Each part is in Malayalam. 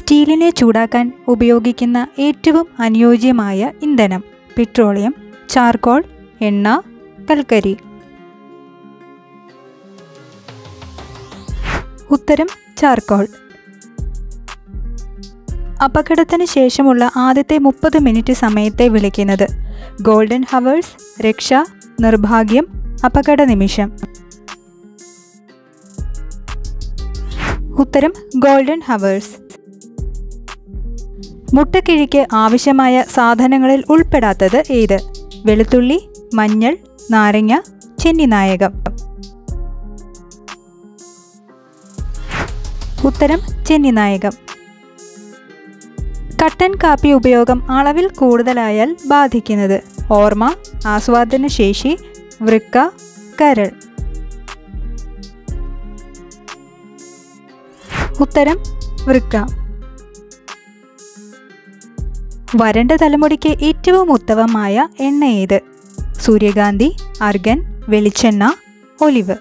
സ്റ്റീലിനെ ചൂടാക്കാൻ ഉപയോഗിക്കുന്ന ഏറ്റവും അനുയോജ്യമായ ഇന്ധനം പെട്രോളിയം ചാർക്കോൾ എണ്ണ കൽക്കരി ഉത്തരം ചാർക്കോൾ അപകടത്തിന് ശേഷമുള്ള ആദ്യത്തെ മുപ്പത് മിനിറ്റ് സമയത്തെ വിളിക്കുന്നത് ഗോൾഡൻ ഹവേഴ്സ് രക്ഷ നിർഭാഗ്യം അപകട നിമിഷം ഉത്തരം ഗോൾഡൻ ഹവേഴ്സ് മുട്ടക്കിഴിക്ക് ആവശ്യമായ സാധനങ്ങളിൽ ഉൾപ്പെടാത്തത് ഏത് വെളുത്തുള്ളി മഞ്ഞൾ നാരങ്ങ ചെന്നിനായകം ഉത്തരം ചെന്നിനായകം കട്ടൻ കാപ്പി ഉപയോഗം അളവിൽ കൂടുതലായാൽ ബാധിക്കുന്നത് ഓർമ്മ ആസ്വാദനശേഷി വൃക്ക കരൾ ഉത്തരം വൃക്ക വരണ്ട തലമുടിക്ക് ഏറ്റവും ഉത്തമമായ എണ്ണ ഏത് സൂര്യകാന്തി അർഗൻ വെളിച്ചെണ്ണ ഒലിവ്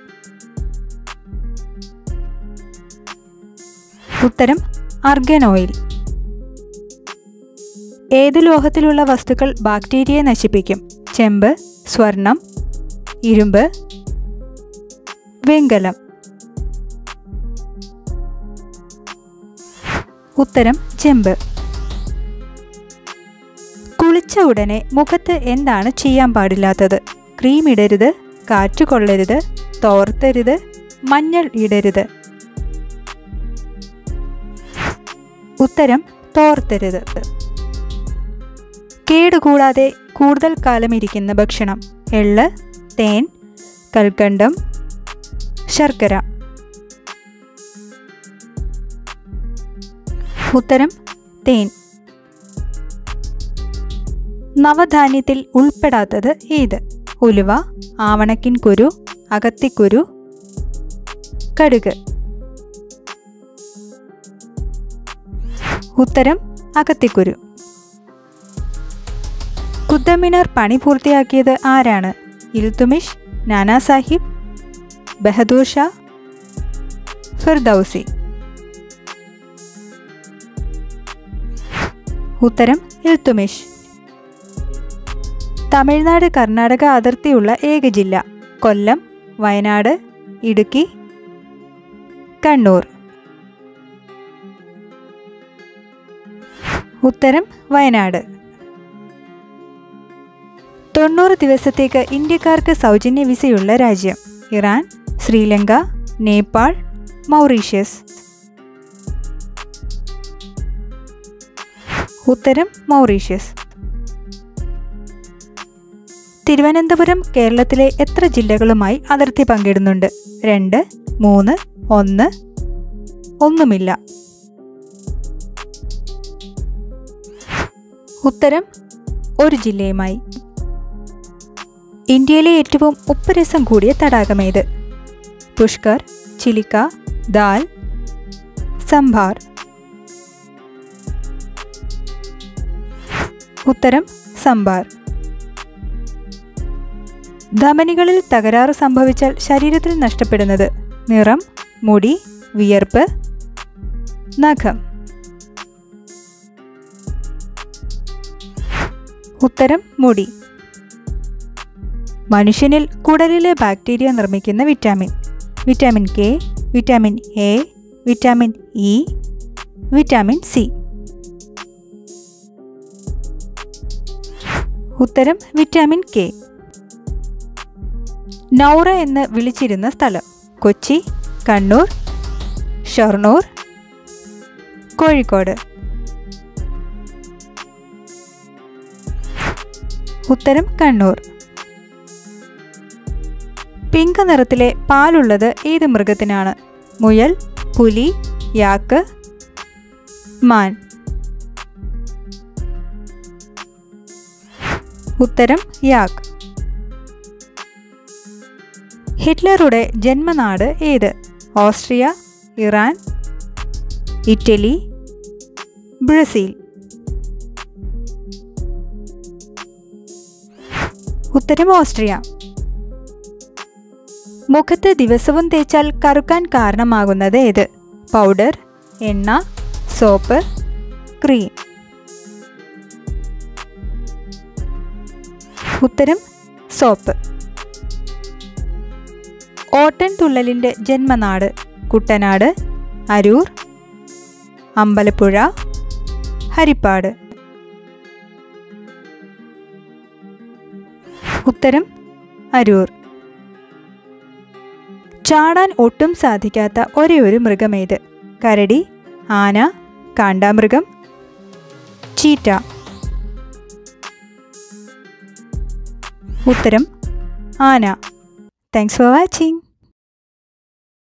ഉത്തരം അർഗൻ ഓയിൽ ഏത് ലോഹത്തിലുള്ള വസ്തുക്കൾ ബാക്ടീരിയയെ നശിപ്പിക്കും ചെമ്പ് സ്വർണം ഇരുമ്പ് വെങ്കലം ഉത്തരം ചെമ്പ് കുളിച്ച ഉടനെ മുഖത്ത് എന്താണ് ചെയ്യാൻ പാടില്ലാത്തത് ക്രീം ഇടരുത് കാറ്റ് കൊള്ളരുത് തോർത്തരുത് മഞ്ഞൾ ഇടരുത് ഉത്തരം തോർത്തരുത് കേടുകൂടാതെ കൂടുതൽ കാലം ഇരിക്കുന്ന ഭക്ഷണം എള്ള് തേൻ കൽക്കണ്ടം ശർക്കര ഉത്തരം തേൻ നവധാന്യത്തിൽ ഉൾപ്പെടാത്തത് ഏത് ഉലുവ ആവണക്കിൻ കുരു അകത്തിക്കുരു കടുക് ഉത്തരം അകത്തിക്കുരു കുത്തമിനാർ പണി പൂർത്തിയാക്കിയത് ആരാണ് ഇൽത്തുമിഷ് നാനാ സാഹിബ് ബഹദൂർ ഷാ ഫിർദൌസി ഉത്തരം ഇൽത്തുമിഷ് തമിഴ്നാട് കർണാടക അതിർത്തിയുള്ള ഏക ജില്ല കൊല്ലം വയനാട് ഇടുക്കി കണ്ണൂർ ഉത്തരം വയനാട് തൊണ്ണൂറ് ദിവസത്തേക്ക് ഇന്ത്യക്കാർക്ക് സൗജന്യ വിസയുള്ള രാജ്യം ഇറാൻ ശ്രീലങ്ക നേപ്പാൾ മൗറീഷ്യസ് ഉത്തരം മൗറീഷ്യസ് തിരുവനന്തപുരം കേരളത്തിലെ എത്ര ജില്ലകളുമായി അതിർത്തി പങ്കിടുന്നുണ്ട് രണ്ട് മൂന്ന് ഒന്ന് ഒന്നുമില്ല ഉത്തരം ഒരു ജില്ലയുമായി ഇന്ത്യയിലെ ഏറ്റവും ഉപ്പുരസം കൂടിയ തടാകമേത് പുഷ്കർ ചിലിക്ക ദാൽ സംഭാർ ഉത്തരം സംഭാർ ധമനികളിൽ തകരാറ് സംഭവിച്ചാൽ ശരീരത്തിൽ നഷ്ടപ്പെടുന്നത് നിറം മുടി വിയർപ്പ് നഖം ഉത്തരം മുടി മനുഷ്യനിൽ കുടലിലെ ബാക്ടീരിയ നിർമ്മിക്കുന്ന vitamin vitamin K vitamin A vitamin E vitamin C ഉത്തരം വിറ്റാമിൻ കെ നൗറ എന്ന് വിളിച്ചിരുന്ന സ്ഥലം കൊച്ചി കണ്ണൂർ ഷൊർണൂർ കോഴിക്കോട് ഉത്തരം കണ്ണൂർ പിങ്ക് നിറത്തിലെ പാലുള്ളത് ഏത് മൃഗത്തിനാണ് മുയൽ പുലി യാക്ക് മാൻ ഉത്തരം യാക്ക് ഹിറ്റ്ലറുടെ ജന്മനാട് ഏത് ഓസ്ട്രിയ ഇറാൻ ഇറ്റലി ബ്രസീൽ ഉത്തരം ഓസ്ട്രിയ മുഖത്ത് ദിവസവും തേച്ചാൽ കറുക്കാൻ കാരണമാകുന്നത് ഏത് പൗഡർ എണ്ണ സോപ്പ് ക്രീം ഉത്തരം സോപ്പ് ഓട്ടൻ തുള്ളലിൻ്റെ ജന്മനാട് കുട്ടനാട് അരൂർ അമ്പലപ്പുഴ ഹരിപ്പാട് ഉത്തരം അരൂർ ചാടാൻ ഒട്ടും സാധിക്കാത്ത ഒരേ ഒരു മൃഗമേത് കരടി ആന കാണ്ടാമൃഗം ചീറ്റ ഉത്തരം ആന താങ്ക്സ് ഫോർ വാച്ചിങ്